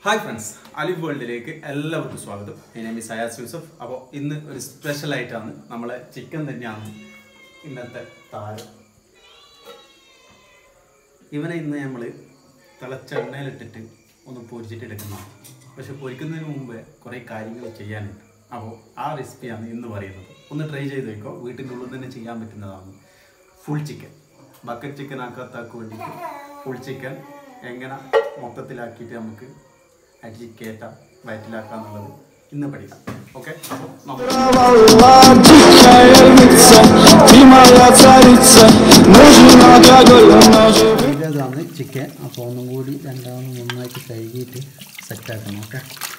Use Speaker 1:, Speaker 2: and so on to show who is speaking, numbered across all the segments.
Speaker 1: Hi friends അലിഫ് വേൾഡിലേക്ക് എല്ലാവർക്കും സ്വാഗതം എൻ്റെ മീ സയാസ് യൂസഫ് അപ്പോൾ ഇന്ന് ഒരു സ്പെഷ്യൽ ആയിട്ടാണ് നമ്മളെ ചിക്കൻ തന്നെയാണ് ഇന്നത്തെ താരം ഇവനെ ഇന്ന് നമ്മൾ തിളച്ച എണ്ണയിലിട്ടിട്ട് ഒന്ന് പൊരിച്ചിട്ട് എടുക്കുന്നതാണ് പക്ഷെ പൊരിക്കുന്നതിന് മുമ്പ് കുറേ കാര്യങ്ങൾ ചെയ്യാനുണ്ട് അപ്പോൾ ആ റെസിപ്പിയാണ് ഇന്ന് പറയുന്നത് ഒന്ന് ട്രൈ ചെയ്ത് നോക്കോ വീട്ടിൻ്റെ ഉള്ളിൽ തന്നെ ചെയ്യാൻ പറ്റുന്നതാണ് ഫുൾ ചിക്കൻ ബക്കറ്റ് ചിക്കൻ ആക്കാത്താക്ക് വേണ്ടിയിട്ട് ഫുൾ ചിക്കൻ എങ്ങനെ മൊത്തത്തിലാക്കിയിട്ട് നമുക്ക് അടിച്ച് കയറ്റാം വയറ്റിലാക്കാന്നുള്ളത് ഇന്ന് പഠിക്കാം ഓക്കെ അപ്പോൾ നമുക്ക്
Speaker 2: Allah, дикая львица, ты моя царица, нужен алкоголь, но живы.
Speaker 3: ഇതാണ് ചിക്കൻ അപ്പോൾ ഒന്നും കൂടി രണ്ടാമത് നന്നായിട്ട് കഴുകിയിട്ട് സെറ്റാക്കണം ഓക്കെ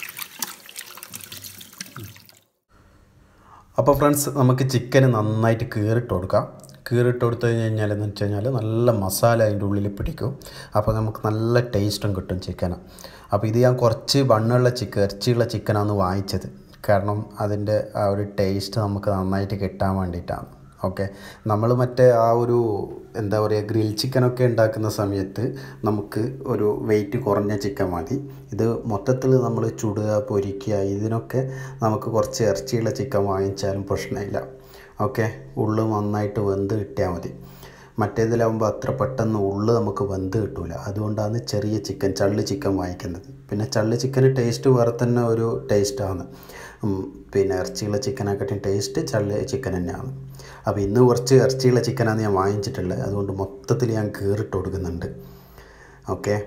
Speaker 1: അപ്പോൾ ഫ്രണ്ട്സ് നമുക്ക് ചിക്കന് നന്നായിട്ട് കീറിട്ട് കൊടുക്കാം കീറിട്ട് കൊടുത്തു കഴിഞ്ഞാൽ എന്ന് വെച്ച് കഴിഞ്ഞാൽ നല്ല മസാല അതിൻ്റെ ഉള്ളിൽ പിടിക്കും അപ്പോൾ നമുക്ക് നല്ല ടേസ്റ്റും കിട്ടും ചിക്കന് അപ്പോൾ ഇത് ഞാൻ കുറച്ച് ബണ്ണുള്ള ചിക്കൻ ഇറച്ചിയുള്ള ചിക്കനാണ് വാങ്ങിച്ചത് കാരണം അതിൻ്റെ ആ ഒരു ടേസ്റ്റ് നമുക്ക് നന്നായിട്ട് കിട്ടാൻ വേണ്ടിയിട്ടാണ് ഓക്കെ നമ്മൾ മറ്റേ ആ ഒരു എന്താ പറയുക ഗ്രിൽ ചിക്കനൊക്കെ ഉണ്ടാക്കുന്ന സമയത്ത് നമുക്ക് ഒരു വെയിറ്റ് കുറഞ്ഞ ചിക്കൻ മതി ഇത് മൊത്തത്തിൽ നമ്മൾ ചുടുക പൊരിക്കുക ഇതിനൊക്കെ നമുക്ക് കുറച്ച് ഇറച്ചിയുള്ള ചിക്കൻ വാങ്ങിച്ചാലും പ്രശ്നമില്ല ഓക്കെ ഉള്ളു നന്നായിട്ട് വെന്ത് കിട്ടിയാൽ മതി മറ്റേതിലാവുമ്പോൾ അത്ര പെട്ടെന്ന് ഉള്ളു നമുക്ക് വെന്ത് കിട്ടൂല അതുകൊണ്ടാണ് ചെറിയ ചിക്കൻ ചള്ള് ചിക്കൻ വാങ്ങിക്കുന്നത് പിന്നെ ചള്ള് ചിക്കന് ടേസ്റ്റ് വേറെ തന്നെ ഒരു ടേസ്റ്റാണ് ഉം, പിന്നെ ഇറച്ചിയുള്ള ചിക്കനെക്കാട്ടും ടേസ്റ്റ് ചള്ള് ചിക്കൻ തന്നെയാണ് അപ്പോൾ ഇന്ന് കുറച്ച് ഇറച്ചിയുള്ള ചിക്കനാണ് ഞാൻ വാങ്ങിച്ചിട്ടുള്ളത് അതുകൊണ്ട് മൊത്തത്തിൽ ഞാൻ കീറിട്ട് കൊടുക്കുന്നുണ്ട് ഓക്കെ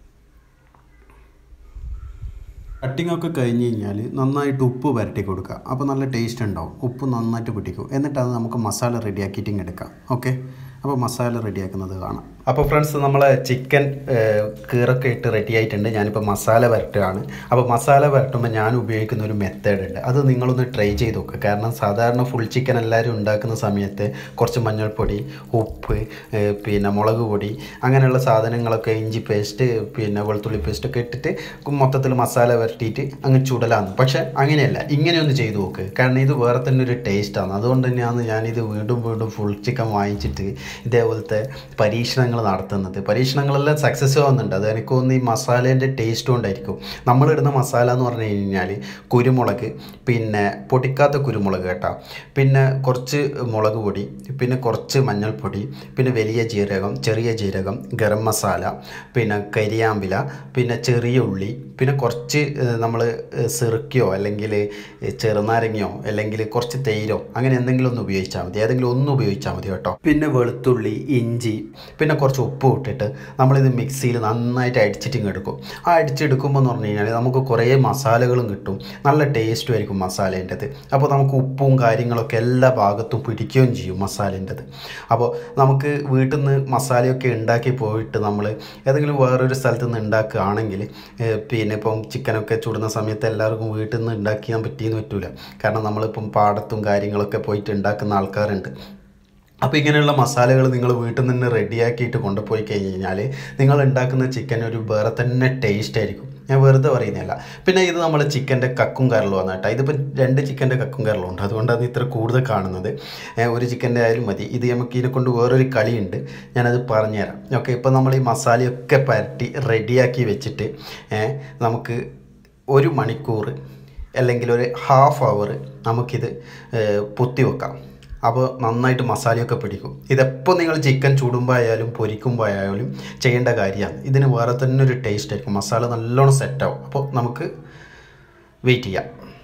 Speaker 1: കട്ടിംഗ് ഒക്കെ കഴിഞ്ഞ് കഴിഞ്ഞാൽ നന്നായിട്ട് ഉപ്പ് പുരട്ടി കൊടുക്കുക അപ്പോൾ നല്ല ടേസ്റ്റ് ഉണ്ടാവും ഉപ്പ് നന്നായിട്ട് പിടിക്കും എന്നിട്ട് അത് നമുക്ക് മസാല റെഡിയാക്കിയിട്ട് ഇങ്ങ് എടുക്കാം ഓക്കെ അപ്പോൾ മസാല റെഡിയാക്കുന്നത് കാണാം അപ്പോൾ ഫ്രണ്ട്സ് നമ്മളെ ചിക്കൻ കീറൊക്കെ ഇട്ട് റെഡി ആയിട്ടുണ്ട് ഞാനിപ്പോൾ മസാല വരട്ടുകയാണ് അപ്പോൾ മസാല വരട്ടുമ്പോൾ ഞാൻ ഉപയോഗിക്കുന്ന ഒരു മെത്തേഡ് ഉണ്ട് അത് നിങ്ങളൊന്ന് ട്രൈ ചെയ്ത് നോക്കുക കാരണം സാധാരണ ഫുൾ ചിക്കൻ എല്ലാവരും ഉണ്ടാക്കുന്ന സമയത്ത് കുറച്ച് മഞ്ഞൾപ്പൊടി ഉപ്പ് ഏഹ് പിന്നെ മുളക് പൊടി അങ്ങനെയുള്ള സാധനങ്ങളൊക്കെ ഇഞ്ചി പേസ്റ്റ് പിന്നെ വെളുത്തുള്ളി പേസ്റ്റ് ഒക്കെ ഇട്ടിട്ട് മൊത്തത്തിൽ മസാല വരട്ടിയിട്ട് അങ്ങ് ചുടലാന്ന് പക്ഷേ അങ്ങനെയല്ല ഇങ്ങനെയൊന്ന് ചെയ്തു നോക്ക് കാരണം ഇത് വേറെ തന്നെ ഒരു ടേസ്റ്റാണ് അതുകൊണ്ട് തന്നെയാണ് ഞാനിത് വീണ്ടും വീണ്ടും ഫുൾ ചിക്കൻ വാങ്ങിച്ചിട്ട് ഇതേപോലത്തെ പരീക്ഷണങ്ങൾ നടത്തുന്നത് പരീക്ഷണങ്ങളെല്ലാം സക്സസ് ആവുന്നുണ്ട് അത് എനിക്ക് തോന്നുന്നു ഈ മസാലേൻ്റെ ടേസ്റ്റ് കൊണ്ടായിരിക്കും നമ്മളിടുന്ന മസാല എന്ന് പറഞ്ഞു കഴിഞ്ഞാൽ കുരുമുളക് പിന്നെ പൊടിക്കാത്ത കുരുമുളക് കേട്ടോ പിന്നെ കുറച്ച് മുളക് പൊടി പിന്നെ കുറച്ച് മഞ്ഞൾപ്പൊടി പിന്നെ വലിയ ജീരകം ചെറിയ ജീരകം ഗരം മസാല പിന്നെ കരിയാമ്പില പിന്നെ ചെറിയ ഉള്ളി പിന്നെ കുറച്ച് നമ്മൾ സിറുക്കിയോ അല്ലെങ്കിൽ ചെറുനാരങ്ങയോ അല്ലെങ്കിൽ കുറച്ച് തൈരോ അങ്ങനെ എന്തെങ്കിലും ഒന്ന് ഉപയോഗിച്ചാൽ മതി ഏതെങ്കിലും ഒന്ന് ഉപയോഗിച്ചാൽ മതി കേട്ടോ പിന്നെ വെളുത്തുള്ളി ഇഞ്ചി പിന്നെ കുറച്ച് ഉപ്പ് ഇട്ടിട്ട് നമ്മളിത് മിക്സിയിൽ നന്നായിട്ട് അടിച്ചിട്ട് ഇങ്ങ് എടുക്കും ആ അടിച്ചെടുക്കുമ്പോൾ എന്ന് പറഞ്ഞു കഴിഞ്ഞാൽ നമുക്ക് കുറേ മസാലകളും കിട്ടും നല്ല ടേസ്റ്റും ആയിരിക്കും മസാലേൻ്റെത് അപ്പോൾ നമുക്ക് ഉപ്പും കാര്യങ്ങളൊക്കെ എല്ലാ ഭാഗത്തും പിടിക്കുകയും ചെയ്യും മസാലേൻ്റെത് അപ്പോൾ നമുക്ക് വീട്ടിൽ നിന്ന് മസാലയൊക്കെ ഉണ്ടാക്കി പോയിട്ട് നമ്മൾ ഏതെങ്കിലും വേറൊരു സ്ഥലത്ത് നിന്ന് ഉണ്ടാക്കുകയാണെങ്കിൽ ഏഹ്, പിന്നെ ഇപ്പം ചിക്കനൊക്കെ ചുടുന്ന സമയത്ത് എല്ലാവർക്കും വീട്ടിൽ നിന്ന് ഉണ്ടാക്കിയാൻ പറ്റിയെന്ന് പറ്റൂല കാരണം നമ്മളിപ്പം പാടത്തും കാര്യങ്ങളൊക്കെ പോയിട്ട് ഉണ്ടാക്കുന്ന ആൾക്കാരുണ്ട് അപ്പോൾ ഇങ്ങനെയുള്ള മസാലകൾ നിങ്ങൾ വീട്ടിൽ നിന്ന് റെഡിയാക്കിയിട്ട് കൊണ്ടുപോയി കഴിഞ്ഞ് കഴിഞ്ഞാൽ നിങ്ങൾ ഉണ്ടാക്കുന്ന ചിക്കൻ ഒരു വേറെ തന്നെ ടേസ്റ്റ് ആയിരിക്കും ഞാൻ വെറുതെ പറയുന്നില്ല പിന്നെ ഇത് നമ്മൾ ചിക്കൻ്റെ കക്കും കരളുമാണ് കേട്ടോ ഇതിപ്പോൾ രണ്ട് ചിക്കൻ്റെ കക്കും കരളും ഉണ്ട് അതുകൊണ്ടാണ് ഇത്ര കൂടുതൽ കാണുന്നത് ഏ, ഒരു ചിക്കൻ്റെ ആയാലും മതി ഇത് നമുക്ക് ഇതിനെ കൊണ്ട് വേറൊരു കളിയുണ്ട് ഞാനത് പറഞ്ഞുതരാം ഓക്കെ ഇപ്പോൾ നമ്മൾ ഈ മസാലയൊക്കെ പരട്ടി റെഡിയാക്കി വെച്ചിട്ട് ഏ, നമുക്ക് ഒരു മണിക്കൂർ അല്ലെങ്കിൽ ഒരു ഹാഫ് അവർ നമുക്കിത് ഏ, പൊത്തി വെക്കാം അപ്പോൾ നന്നായിട്ട് മസാലയൊക്കെ പിടിക്കും ഇതെപ്പോൾ നിങ്ങൾ ചിക്കൻ ചൂടുമ്പോൾ ആയാലും പൊരിക്കുമ്പോൾ ആയാലും ചെയ്യേണ്ട കാര്യമാണ് ഇതിന് വേറെ തന്നെ ഒരു ടേസ്റ്റ് ആയിരിക്കും മസാല നല്ലോണം സെറ്റാവും അപ്പോൾ നമുക്ക് വെയിറ്റ് ചെയ്യാം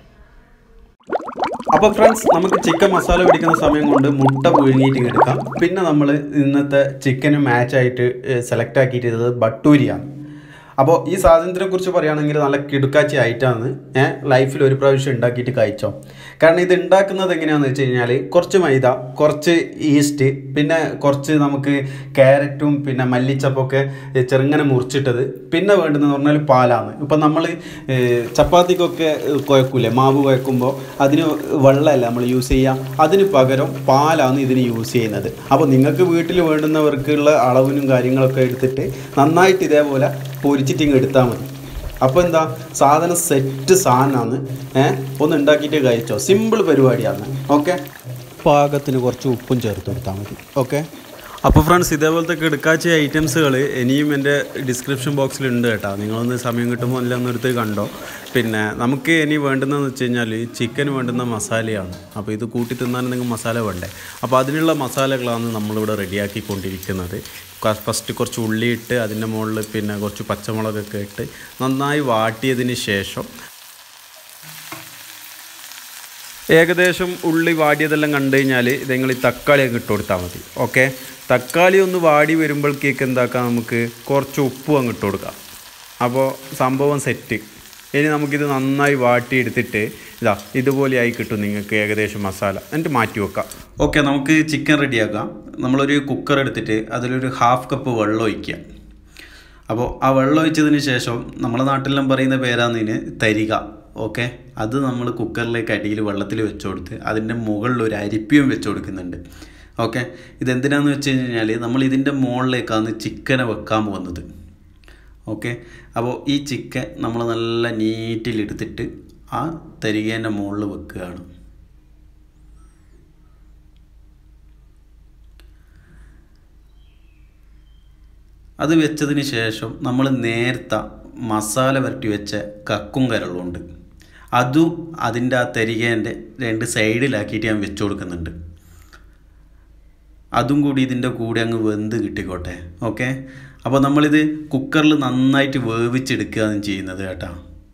Speaker 1: അപ്പോൾ ഫ്രണ്ട്സ് നമുക്ക് ചിക്കൻ മസാല പിടിക്കുന്ന സമയം കൊണ്ട് മുട്ട പുഴുങ്ങിയിട്ട് എടുക്കാം പിന്നെ നമ്മൾ ഇന്നത്തെ ചിക്കന് മാച്ചായിട്ട് സെലക്ട് ആക്കിയിട്ട് ചെയ്തത് ബട്ടൂരിയാണ് അപ്പോൾ ഈ സാധനത്തിനെ കുറിച്ച് പറയുകയാണെങ്കിൽ നല്ല കിടുക്കാച്ചി ആയിട്ടാണ് ഞാൻ ലൈഫിൽ ഒരു പ്രാവശ്യം ഉണ്ടാക്കിയിട്ട് കഴിച്ചോ കാരണം ഇത് ഉണ്ടാക്കുന്നത് എങ്ങനെയാണെന്ന് വെച്ച് കഴിഞ്ഞാൽ കുറച്ച് മൈദ കുറച്ച് ഈസ്റ്റ് പിന്നെ കുറച്ച് നമുക്ക് ക്യാരറ്റും പിന്നെ മല്ലിച്ചപ്പൊക്കെ ചെറുങ്ങനെ മുറിച്ചിട്ടത് പിന്നെ വേണ്ടുന്നതെന്ന് പറഞ്ഞാൽ പാലാണ് ഇപ്പം നമ്മൾ ചപ്പാത്തിക്കൊക്കെ കുഴക്കൂലേ മാവ് കുഴക്കുമ്പോൾ അതിന് വെള്ളമല്ല നമ്മൾ യൂസ് ചെയ്യാം അതിന് പകരം പാലാണ് ഇതിന് യൂസ് ചെയ്യുന്നത് അപ്പോൾ നിങ്ങൾക്ക് വീട്ടിൽ വേണ്ടുന്നവർക്കുള്ള അളവിനും കാര്യങ്ങളൊക്കെ എടുത്തിട്ട് നന്നായിട്ട് ഇതേപോലെ പൊരിച്ചിട്ട് ഇങ്ങ് എടുത്താൽ മതി അപ്പോൾ എന്താ സാധനം സെറ്റ് സാധനമാണ് ഏഹ് ഒന്ന് ഉണ്ടാക്കിയിട്ട് കഴിച്ചോ സിമ്പിൾ പരിപാടിയാണ് ഓക്കെ പാകത്തിന് കുറച്ച് ഉപ്പും ചേർത്ത് കൊടുത്താൽ മതി ഓക്കെ അപ്പോൾ ഫ്രണ്ട്സ് ഇതേപോലത്തെ കിടക്കാച്ച ഐറ്റംസുകൾ ഇനിയും എൻ്റെ ഡിസ്ക്രിപ്ഷൻ ബോക്സിലുണ്ട് കേട്ടോ നിങ്ങളൊന്ന് സമയം കിട്ടുമ്പോൾ എല്ലാം ഒന്ന് എടുത്ത് കണ്ടോ പിന്നെ നമുക്ക് ഇനി വേണ്ടുന്നതെന്ന് വെച്ച് കഴിഞ്ഞാൽ ചിക്കന് വേണ്ടുന്ന മസാലയാണ് അപ്പോൾ ഇത് കൂട്ടി തിന്നാൻ നിങ്ങൾ മസാല വേണ്ടേ അപ്പോൾ അതിനുള്ള മസാലകളാണ് നമ്മളിവിടെ റെഡിയാക്കിക്കൊണ്ടിരിക്കുന്നത് ഫസ്റ്റ് കുറച്ച് ഉള്ളി ഇട്ട് അതിൻ്റെ മുകളിൽ പിന്നെ കുറച്ച് പച്ചമുളകൊക്കെ ഇട്ട് നന്നായി വാട്ടിയതിന് ശേഷം ഏകദേശം ഉള്ളി വാടിയതെല്ലാം കണ്ടു കഴിഞ്ഞാൽ നിങ്ങൾ ഈ തക്കാളി അങ്ങ് ഇട്ട് കൊടുത്താൽ മതി ഓക്കെ തക്കാളി ഒന്ന് വാടി വരുമ്പോഴേക്ക് എന്താക്കാം നമുക്ക് കുറച്ച് ഉപ്പും അങ്ങ് ഇട്ട് കൊടുക്കാം അപ്പോൾ സംഭവം സെറ്റ് ഇനി നമുക്കിത് നന്നായി വാട്ടിയെടുത്തിട്ട് ഇതാ ഇതുപോലെ ആയി കിട്ടും നിങ്ങൾക്ക് ഏകദേശം മസാല എന്നിട്ട് മാറ്റി വെക്കാം ഓക്കെ നമുക്ക് ചിക്കൻ റെഡിയാക്കാം നമ്മളൊരു കുക്കർ എടുത്തിട്ട് അതിലൊരു ഹാഫ് കപ്പ് വെള്ളം ഒഴിക്കുക അപ്പോൾ ആ വെള്ളം ഒഴിച്ചതിന് ശേഷം നമ്മുടെ നാട്ടിലെല്ലാം പറയുന്ന പേരാന്നതിന് തരിക ഓക്കെ അത് നമ്മൾ കുക്കറിലേക്ക് അടിയിൽ വെള്ളത്തിൽ വെച്ച് കൊടുത്ത് അതിൻ്റെ മുകളിൽ ഒരു അരിപ്പിയും വെച്ച് കൊടുക്കുന്നുണ്ട് ഓക്കെ ഇതെന്തിനാന്ന് വെച്ച് കഴിഞ്ഞാൽ നമ്മൾ ഇതിൻ്റെ മുകളിലേക്കാണ് ചിക്കനെ വെക്കാൻ പോകുന്നത് ഓക്കെ അപ്പോൾ ഈ ചിക്കൻ നമ്മൾ നല്ല നീറ്റിലെടുത്തിട്ട് ആ തരികേൻ്റെ മുകളിൽ വെക്കുകയാണ് അത് വെച്ചതിന് ശേഷം നമ്മൾ നേരത്തെ മസാല പുരട്ടി വെച്ച കക്കും കരളുണ്ട് അതും അതിൻ്റെ ആ തരികേൻ്റെ രണ്ട് സൈഡിലാക്കിയിട്ട് ഞാൻ വെച്ച് കൊടുക്കുന്നുണ്ട് അതും കൂടി ഇതിൻ്റെ കൂടെ അങ്ങ് വെന്ത് കിട്ടിക്കോട്ടെ ഓക്കെ അപ്പോൾ നമ്മളിത് കുക്കറിൽ നന്നായിട്ട് വേവിച്ചെടുക്കുകയാണ് ചെയ്യുന്നത് കേട്ടോ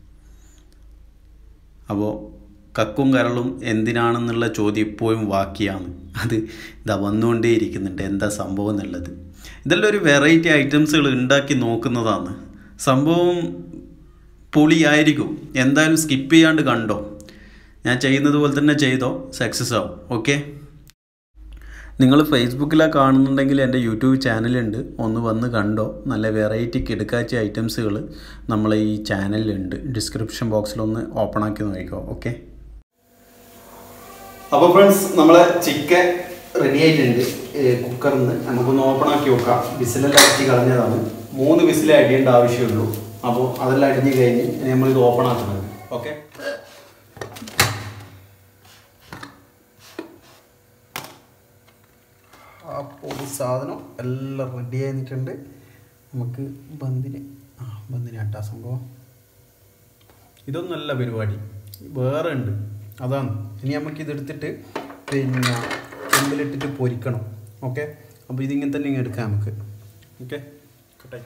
Speaker 1: അപ്പോൾ കക്കും കരളും എന്തിനാണെന്നുള്ള ചോദ്യം ഇപ്പോഴും ബാക്കിയാണ് അത് ഇതാ വന്നുകൊണ്ടേ ഇരിക്കുന്നുണ്ട് എന്താ സംഭവം എന്നുള്ളത് ഇതെല്ലാം ഒരു വെറൈറ്റി ഐറ്റംസുകൾ ഉണ്ടാക്കി നോക്കുന്നതാണ് സംഭവം പൊളിയായിരിക്കും എന്തായാലും സ്കിപ്പ് ചെയ്യാണ്ട് കണ്ടോ ഞാൻ ചെയ്യുന്നത് പോലെ തന്നെ ചെയ്തോ സക്സസ് ആവും ഓക്കെ നിങ്ങൾ ഫേസ്ബുക്കിലാണ് കാണുന്നുണ്ടെങ്കിൽ എൻ്റെ യൂട്യൂബ് ചാനലുണ്ട് ഒന്ന് വന്ന് കണ്ടോ നല്ല വെറൈറ്റി കിടക്കാച്ച ഐറ്റംസുകൾ നമ്മളെ ഈ ചാനലിലുണ്ട് ഡിസ്ക്രിപ്ഷൻ ബോക്സിലൊന്ന് ഓപ്പൺ ആക്കി നോക്കിക്കോ ഓക്കെ അപ്പോൾ ഫ്രണ്ട്സ് നമ്മളെ ചിക്കൻ റെഡി ആയിട്ടുണ്ട് കുക്കറിൽ നിന്ന് നമുക്കൊന്ന് ഓപ്പൺ ആക്കി നോക്കാം വിസിലെല്ലാം അടിച്ച് കളഞ്ഞതാണ് മൂന്ന് വിസിലേ അടിയേണ്ട ആവശ്യമുള്ളൂ അപ്പോൾ അതെല്ലാം അടിഞ്ഞ് കഴിഞ്ഞ് ഇനി നമ്മളിത് ഓപ്പൺ ആക്കുന്നത് ഓക്കെ അപ്പോൾ ഈ സാധനം എല്ലാം റെഡി ആയിട്ടുണ്ട് നമുക്ക് ബന്ദിന് ആ ബന്ദിന് ആട്ടാ സംഭവം ഇതൊന്നല്ല പരിപാടി വേറെ ഉണ്ട് അതാണ് ഇനി നമുക്ക് ഇതെടുത്തിട്ട് പിന്നെ ചെമ്പിലിട്ടിട്ട് പൊരിക്കണം ഓക്കെ അപ്പോൾ ഇതിങ്ങനെ തന്നെ ഇങ്ങനെ എടുക്കാം നമുക്ക് ഓക്കെ കട്ടായി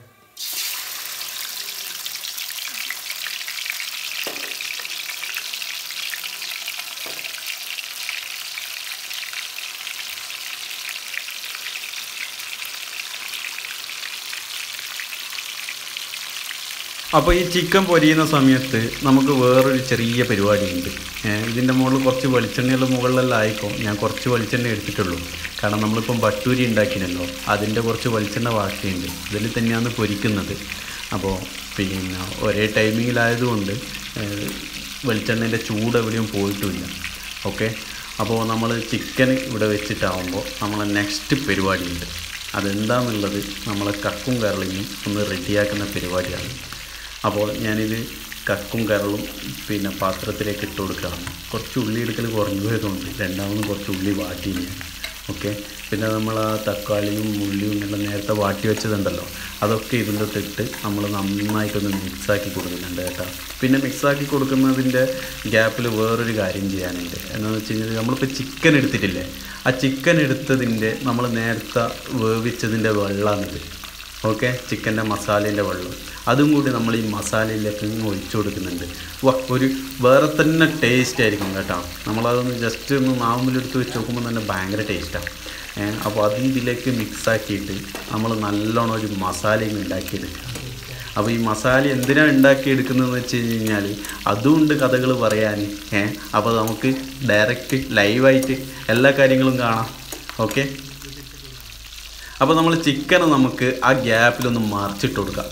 Speaker 1: അപ്പോൾ ഈ ചിക്കൻ പൊരിയുന്ന സമയത്ത് നമുക്ക് വേറൊരു ചെറിയ പരിപാടിയുണ്ട് ഇതിൻ്റെ മുകളിൽ കുറച്ച് വെളിച്ചെണ്ണയുള്ള മുകളിലെല്ലാം ആയിക്കോ ഞാൻ കുറച്ച് വെളിച്ചെണ്ണ എടുത്തിട്ടുള്ളൂ കാരണം നമ്മളിപ്പം ബട്ടൂരി ഉണ്ടാക്കിനല്ലോ അതിൻ്റെ കുറച്ച് വെളിച്ചെണ്ണ ബാക്കിയുണ്ട് ഇതിൽ തന്നെയാണ് പൊരിക്കുന്നത് അപ്പോൾ പിന്നെ ഒരേ ടൈമിങ്ങിലായതുകൊണ്ട് വെളിച്ചെണ്ണേൻ്റെ ചൂട് എവിടെയും പോയിട്ടുമില്ല ഓക്കെ അപ്പോൾ നമ്മൾ ചിക്കൻ ഇവിടെ വെച്ചിട്ടാവുമ്പോൾ നമ്മളെ നെക്സ്റ്റ് പരിപാടിയുണ്ട് അതെന്താണെന്നുള്ളത് നമ്മളെ കക്കും കരളിനും ഒന്ന് റെഡിയാക്കുന്ന പരിപാടിയാണ് അപ്പോൾ ഞാനിത് കക്കും കരളും പിന്നെ പാത്രത്തിലേക്ക് ഇട്ട് കൊടുക്കുകയാണ് കുറച്ച് ഉള്ളി എടുക്കൽ കുറഞ്ഞു പോയതുകൊണ്ട് രണ്ടാമതും കുറച്ച് ഉള്ളി വാട്ടി ഞാൻ ഓക്കെ പിന്നെ നമ്മൾ ആ തക്കാളിയും ഉള്ളിയും എല്ലാം നേരത്തെ വാട്ടി വെച്ചതുണ്ടല്ലോ അതൊക്കെ ഇതിൻ്റെ ഇട്ട് നമ്മൾ നന്നായിട്ടൊന്ന് മിക്സാക്കി കൊടുക്കുന്നുണ്ട് കേട്ടോ പിന്നെ മിക്സാക്കി കൊടുക്കുന്നതിൻ്റെ ഗ്യാപ്പിൽ വേറൊരു കാര്യം ചെയ്യാനുണ്ട് എന്താണെന്ന് വെച്ച് കഴിഞ്ഞാൽ നമ്മളിപ്പോൾ ചിക്കൻ എടുത്തിട്ടില്ലേ ആ ചിക്കൻ എടുത്തതിൻ്റെ നമ്മൾ നേരത്തെ വേവിച്ചതിൻ്റെ വെള്ളമാണിത് ഓക്കെ ചിക്കൻ്റെ മസാലേൻ്റെ വെള്ളം അതും കൂടി നമ്മൾ ഈ മസാലയിലേക്ക് ഇങ്ങ് ഒഴിച്ചു കൊടുക്കുന്നുണ്ട് വാ ഒരു വേറെ തന്നെ ടേസ്റ്റ് ആയിരിക്കും കേട്ടോ നമ്മളതൊന്ന് ജസ്റ്റ് ഒന്ന് നാവുമ്പിലെടുത്ത് വെച്ച് നോക്കുമ്പോൾ തന്നെ ഭയങ്കര ടേസ്റ്റാണ് അപ്പോൾ അത് ഇതിലേക്ക് മിക്സാക്കിയിട്ട് നമ്മൾ നല്ലോണം ഒരു മസാലയും ഉണ്ടാക്കിയെടുക്കുക അപ്പോൾ ഈ മസാല എന്തിനാണ് ഉണ്ടാക്കിയെടുക്കുന്നതെന്ന് വെച്ച് കഴിഞ്ഞാൽ അതുകൊണ്ട് കഥകൾ പറയാൻ ഏഹ് അപ്പോൾ നമുക്ക് ഡയറക്റ്റ് ലൈവായിട്ട് എല്ലാ കാര്യങ്ങളും കാണാം ഓക്കെ അപ്പോൾ നമ്മൾ ചിക്കൻ നമുക്ക് ആ ഗ്യാപ്പിലൊന്ന് മറിച്ചിട്ട് കൊടുക്കാം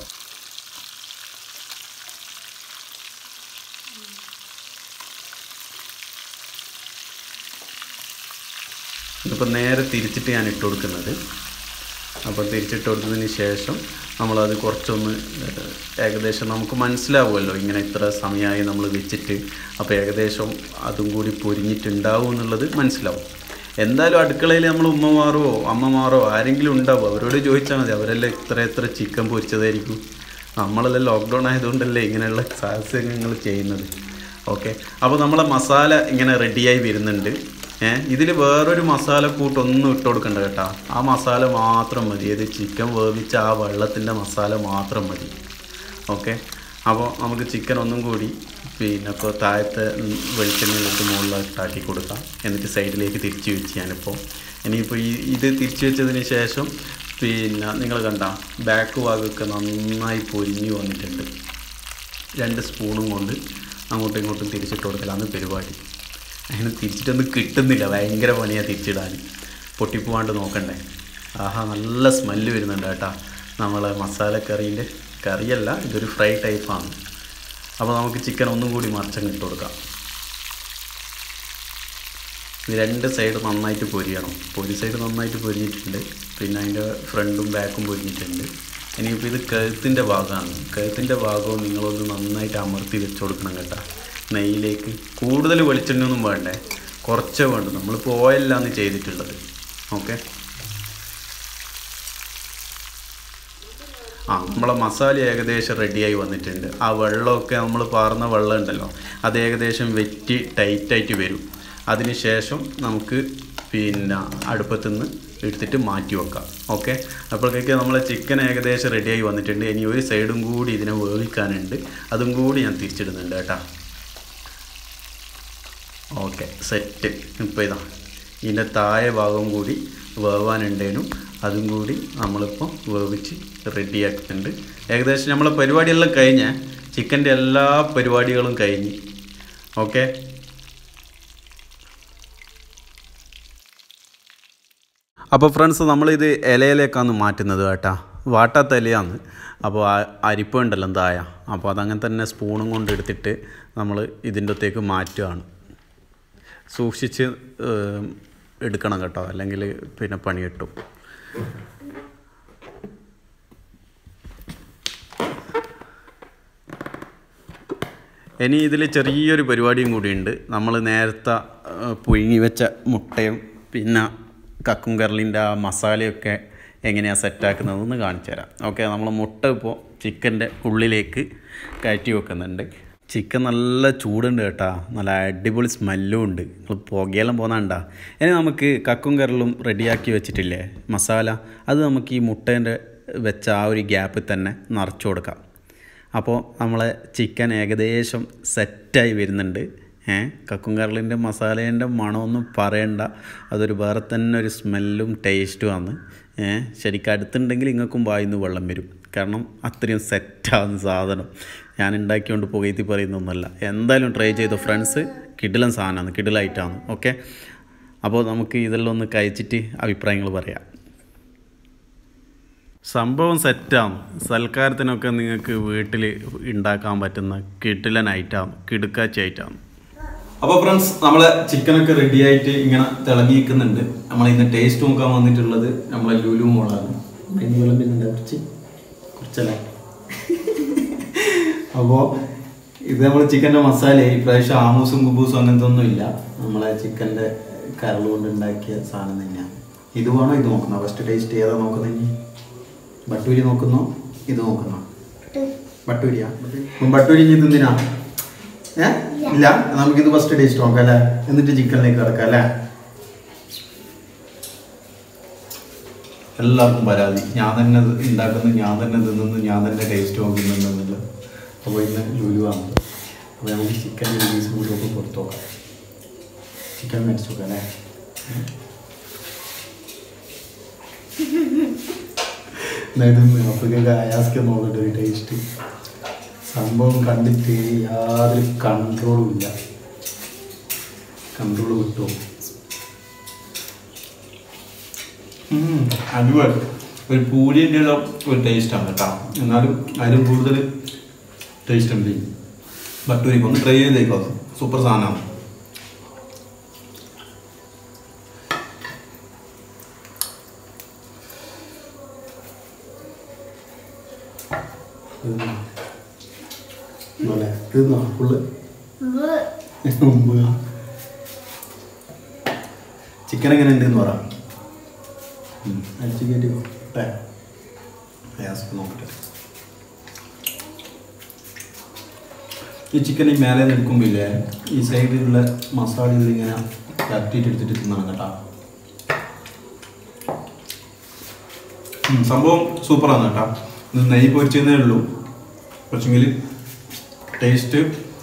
Speaker 1: ഇതിപ്പോൾ നേരെ തിരിച്ചിട്ട് ഞാൻ ഇട്ട് കൊടുക്കുന്നത് അപ്പോൾ തിരിച്ചിട്ട് കൊടുത്തതിന് ശേഷം നമ്മളത് കുറച്ചൊന്ന് ഏഹ്, ഏകദേശം നമുക്ക് മനസ്സിലാവുമല്ലോ ഇങ്ങനെ ഇത്ര സമയമായി നമ്മൾ വെച്ചിട്ട് അപ്പോൾ ഏകദേശം അതും കൂടി പൊരിഞ്ഞിട്ടുണ്ടാവും എന്നുള്ളത് മനസ്സിലാവും എന്തായാലും അടുക്കളയിൽ നമ്മൾ ഉമ്മമാരോ അമ്മമാരോ ആരെങ്കിലും ഉണ്ടാവും അവരോട് ചോദിച്ചാൽ മതി അവരെല്ലാം ഇത്ര എത്ര ചിക്കൻ പൊരിച്ചതായിരിക്കും നമ്മളെല്ലാം ലോക്ക്ഡൗൺ ആയതുകൊണ്ടല്ലേ ഇങ്ങനെയുള്ള സാഹസങ്ങൾ ചെയ്യുന്നത് ഓക്കെ അപ്പോൾ നമ്മളെ മസാല ഇങ്ങനെ റെഡിയായി വരുന്നുണ്ട് ഏഹ് ഇതിൽ വേറൊരു മസാല കൂട്ടൊന്നും ഇട്ട് കൊടുക്കണ്ട കേട്ടോ ആ മസാല മാത്രം മതി ഇത് ചിക്കൻ വേവിച്ച ആ വെള്ളത്തിൻ്റെ മസാല മാത്രം മതി ഓക്കെ അപ്പോൾ നമുക്ക് ചിക്കൻ ഒന്നും കൂടി പിന്നെ ഇപ്പോൾ താഴത്തെ വെളിച്ചെണ്ണയിലിട്ട് മുകളിലോട്ടാക്കി കൊടുക്കാം എന്നിട്ട് സൈഡിലേക്ക് തിരിച്ച് വെച്ച് ഞാനിപ്പോൾ ഇനിയിപ്പോൾ ഈ ഇത് തിരിച്ച് വെച്ചതിന് ശേഷം പിന്നെ നിങ്ങൾ കണ്ട ബാക്ക് ഭാഗമൊക്കെ നന്നായി പൊരിഞ്ഞു വന്നിട്ടുണ്ട് രണ്ട് സ്പൂണും കൊണ്ട് അങ്ങോട്ടും ഇങ്ങോട്ടും തിരിച്ചിട്ട് കൊടുക്കലാണ് പരിപാടി അതിന് തിരിച്ചിട്ടൊന്നും കിട്ടുന്നില്ല ഭയങ്കര പണിയാണ് തിരിച്ചിടാൻ പൊട്ടിപ്പോവാണ്ട് നോക്കണ്ടേ ആഹാ നല്ല സ്മെല്ല് വരുന്നുണ്ട് കേട്ടോ നമ്മളെ മസാലക്കറീൻ്റെ കറിയല്ല ഇതൊരു ഫ്രൈ ടൈപ്പാണ് അപ്പോൾ നമുക്ക് ചിക്കൻ ഒന്നും കൂടി മറിച്ചങ്ങ് ഇട്ട് കൊടുക്കാം ഇത് രണ്ട് സൈഡ് നന്നായിട്ട് പൊരിയണം ഒരു സൈഡ് നന്നായിട്ട് പൊരിഞ്ഞിട്ടുണ്ട് പിന്നെ അതിൻ്റെ ഫ്രണ്ടും ബാക്കും പൊരിഞ്ഞിട്ടുണ്ട് ഇനിയിപ്പോൾ ഇത് കഴുത്തിൻ്റെ ഭാഗമാണ് കഴുത്തിൻ്റെ ഭാഗവും നിങ്ങളൊന്ന് നന്നായിട്ട് അമർത്തി വെച്ച് കൊടുക്കണം കേട്ടോ നെയ്യിലേക്ക് കൂടുതൽ വെളിച്ചെണ്ണയൊന്നും വേണ്ടേ കുറച്ചേ വേണ്ടു നമ്മളിപ്പോൾ ഓയിലാണ് ചെയ്തിട്ടുള്ളത് ഓക്കെ ആ നമ്മളെ മസാല ഏകദേശം റെഡിയായി വന്നിട്ടുണ്ട് ആ വെള്ളമൊക്കെ നമ്മൾ പാർന്ന വെള്ളം ഉണ്ടല്ലോ അത് ഏകദേശം വെറ്റി ടൈറ്റായിട്ട് വരും അതിന് ശേഷം നമുക്ക് പിന്നെ അടുപ്പത്തു നിന്ന് എടുത്തിട്ട് മാറ്റി വെക്കാം ഓക്കെ അപ്പോഴത്തേക്ക് നമ്മളെ ചിക്കൻ ഏകദേശം റെഡിയായി വന്നിട്ടുണ്ട് ഇനി ഒരു സൈഡും കൂടി ഇതിനെ വേവിക്കാനുണ്ട് അതും കൂടി ഞാൻ തിരിച്ചിടുന്നുണ്ട് കേട്ടോ ഓക്കെ സെറ്റ് ഇപ്പോൾ ഇതാ ഇതിൻ്റെ താഴെ ഭാഗം കൂടി വേവാനുണ്ടേനും അതും കൂടി നമ്മളിപ്പോൾ വേവിച്ച് റെഡിയാക്കിയിട്ടുണ്ട് ഏകദേശം നമ്മളെ പരിപാടിയെല്ലാം കഴിഞ്ഞ് ചിക്കൻ്റെ എല്ലാ പരിപാടികളും കഴിഞ്ഞ് ഓക്കെ അപ്പോൾ ഫ്രണ്ട്സ് നമ്മളിത് ഇലയിലേക്കാണ് മാറ്റുന്നത് കേട്ടാ വാട്ടാത്ത ഇലയാണ് അപ്പോൾ ആ അരിപ്പ ഉണ്ടല്ലോ എന്തായ അപ്പോൾ അതങ്ങനെ തന്നെ സ്പൂണും കൊണ്ട് എടുത്തിട്ട് നമ്മൾ ഇതിൻ്റെ അകത്തേക്ക് മാറ്റുകയാണ് സൂക്ഷിച്ച് ഏം, എടുക്കണം കേട്ടോ അല്ലെങ്കിൽ പിന്നെ പണി കിട്ടും ഇനി ഇതിൽ ചെറിയൊരു പരിപാടിയും കൂടിയുണ്ട് നമ്മൾ നേരത്തെ ആ, പുഴുങ്ങി വെച്ച മുട്ടയും പിന്നെ കക്കും കരളിൻ്റെ ആ മസാലയൊക്കെ എങ്ങനെയാണ് സെറ്റാക്കുന്നതെന്ന് കാണിച്ചു തരാം ഓക്കെ നമ്മൾ മുട്ട ഇപ്പോൾ ചിക്കൻ്റെ ഉള്ളിലേക്ക് കയറ്റി വെക്കുന്നുണ്ട് ചിക്കൻ നല്ല ചൂടുണ്ട് കേട്ടാ നല്ല അടിപൊളി സ്മെല്ലും ഉണ്ട് നിങ്ങൾ പുകയെല്ലാം പോന്നാണ്ടാ ഇനി നമുക്ക് കക്കും കരളും റെഡിയാക്കി വെച്ചിട്ടില്ലേ മസാല അത് നമുക്ക് ഈ മുട്ടേൻ്റെ വെച്ച ആ ഒരു ഗ്യാപ്പിൽ തന്നെ നിറച്ചു കൊടുക്കാം അപ്പോൾ നമ്മളെ ചിക്കൻ ഏകദേശം സെറ്റായി വരുന്നുണ്ട് ഏ കക്കും കരളിൻ്റെ മസാലേൻ്റെ മണമൊന്നും പറയണ്ട അതൊരു വേറെ തന്നെ ഒരു സ്മെല്ലും ടേസ്റ്റുമാണ് ഏ ശരിക്കും അടുത്തുണ്ടെങ്കിൽ ഇങ്ങൾക്കും വായിന്ന് വെള്ളം വരും കാരണം അത്രയും സെറ്റാകുന്ന സാധനം ഞാൻ ഉണ്ടാക്കിക്കൊണ്ട് പുകയത്തി പറയുന്നൊന്നുമല്ല എന്തായാലും ട്രൈ ചെയ്തു ഫ്രണ്ട്സ് കിടിലൻ സാധനമാണ് കിടിലായിട്ടാണ് ഓക്കെ അപ്പോൾ നമുക്ക് ഇതെല്ലാം ഒന്ന് കഴിച്ചിട്ട് അഭിപ്രായങ്ങൾ പറയാം സംഭവം സെറ്റാണ് സൽക്കാരത്തിനൊക്കെ നിങ്ങൾക്ക് വീട്ടിൽ ഉണ്ടാക്കാൻ പറ്റുന്ന കിടിലൻ ഐറ്റാണ് കിടുക്കാച്ചി ഐറ്റാണ് അപ്പോൾ ഫ്രണ്ട്സ് നമ്മളെ ചിക്കനൊക്കെ റെഡി ആയിട്ട് ഇങ്ങനെ തിളങ്ങി നിൽക്കുന്നുണ്ട് നമ്മൾ ഇന്ന് ടേസ്റ്റ് നോക്കാൻ വന്നിട്ടുള്ളത് നമ്മളെ ലുലു മോളാണ്
Speaker 3: അതിന് വിളമ്പിനുണ്ട് കുറച്ച്
Speaker 1: കുറച്ചല്ലേ അപ്പോൾ ഇത് നമ്മൾ ചിക്കൻ്റെ മസാല ഈ പ്രാവശ്യം ആമൂസും കുബൂസും അങ്ങനത്തെ ഒന്നും ഇല്ല നമ്മളെ ചിക്കൻ്റെ കരൾ കൊണ്ട് ഉണ്ടാക്കിയ സാധനം തന്നെയാണ് ഇത് വേണോ ഇത് നോക്കുന്നോ ഫസ്റ്റ് ടേസ്റ്റ് ഏതാ നോക്കുന്നത് ഇനി ബട്ടൂരി നോക്കുന്നോ ഇത് നോക്കുന്നോ ബട്ടൂരിയാ ഉം, ബട്ടൂരി ഇനി തിന്നിനാ ഏ ഇല്ല നമുക്കിത് ഫസ്റ്റ് ടേസ്റ്റ് നോക്കാം അല്ലേ എന്നിട്ട് ചിക്കനിലേക്ക് കിടക്കാം അല്ലേ എല്ലാവർക്കും പരാതി ഞാൻ തന്നെ ഇത് ഉണ്ടാക്കുന്നു ഞാൻ തന്നെ തിന്നുന്നു ഞാൻ തന്നെ ടേസ്റ്റ് നോക്കുന്നുണ്ടെന്നില്ല അപ്പോൾ ഇന്ന് ലുലു ആണ് അപ്പോൾ നമുക്ക് ചിക്കൻ പീസ് കൂടി ഒക്കെ പുറത്ത് നോക്കാം ചിക്കൻ മേടിച്ചു നോക്കാം അല്ലേ എന്നാലും അപ്പോഴേക്കൊക്കെ അയാസ്ക്ക് നോക്കട്ടെ ഒരു ടേസ്റ്റ് സംഭവം കണ്ടിട്ട് യാതൊരു കൺട്രോളും ഇല്ല കൺട്രോൾ കിട്ടുമോ അടിപൊളി ഒരു പൂരിൻ്റെ ഒരു ടേസ്റ്റാണ് കേട്ടോ എന്നാലും അതിലും കൂടുതൽ ടേസ്റ്റ് ഉണ്ട് ബട്ടൂരിക്ക് ഒന്ന് ട്രൈ ചെയ്തേക്കോ സൂപ്പർ സാധനമാണ് തിന്നോ ഫുള്ള് ചിക്കൻ എങ്ങനെ ഉണ്ടെന്ന് പറ ഉം, അടിച്ച് കയറ്റിക്കോ ഏ ഗ്യാസ് നോക്കട്ടെ ഈ ചിക്കൻ ഈ മേലെ നിൽക്കുമ്പോൾ ഇല്ലേ ഈ സൈഡിലുള്ള മസാലകൾ ഇങ്ങനെ തട്ടിയിട്ട് എടുത്തിട്ട് തിന്നണം കേട്ടോ ഉം, സംഭവം സൂപ്പറാണ് കേട്ടോ ഇത് നെയ്യ് പൊരിച്ചതേ ഉള്ളൂ കുറച്ചെങ്കിൽ ടേസ്റ്റ്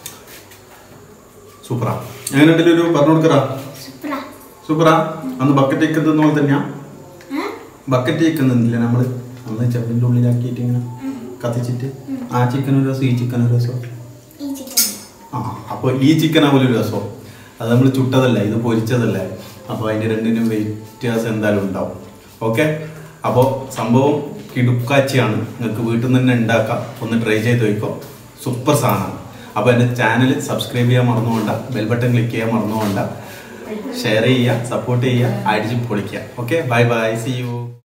Speaker 1: സൂപ്പറാ എങ്ങനെയുണ്ടല്ലോ ഒരു പറഞ്ഞു കൊടുക്കറാ
Speaker 4: സൂപ്പറാ
Speaker 1: സൂപ്പറാ അന്ന് ബക്കറ്റ് വെക്കുന്ന പോലെ തന്നെയാ ബക്കറ്റ് വെക്കുന്നില്ല നമ്മൾ അന്ന് ചെപ്പിൻ്റെ ഉള്ളിലാക്കിയിട്ട് ഇങ്ങനെ കത്തിച്ചിട്ട് ആ ചിക്കൻ ഒരു രസം ഈ ചിക്കൻ ഒരു രസം
Speaker 4: ഈ ചിക്കൻ
Speaker 1: ആ അപ്പോൾ ഈ ചിക്കൻ ആവുമല്ലോ ഒരു രസം അത് നമ്മൾ ചുട്ടതല്ല ഇത് പൊരിച്ചതല്ലേ അപ്പോൾ അതിൻ്റെ രണ്ടിനും വ്യത്യാസം എന്തായാലും ഉണ്ടാവും ഓക്കെ അപ്പോൾ സംഭവം കിടുക്കാച്ചിയാണ് നിങ്ങൾക്ക് വീട്ടിൽ നിന്ന് തന്നെ ഉണ്ടാക്കാം ഒന്ന് ട്രൈ ചെയ്ത് നോക്കോ സൂപ്പർ സാധനമാണ് അപ്പോൾ എൻ്റെ ചാനൽ സബ്സ്ക്രൈബ് ചെയ്യാൻ മറന്നുകൊണ്ട ബെൽ ബട്ടൺ ക്ലിക്ക് ചെയ്യാൻ മറന്നുകൊണ്ട ഷെയർ ചെയ്യുക സപ്പോർട്ട് ചെയ്യുക അടിച്ച് പൊളിക്കുക okay bye bye see U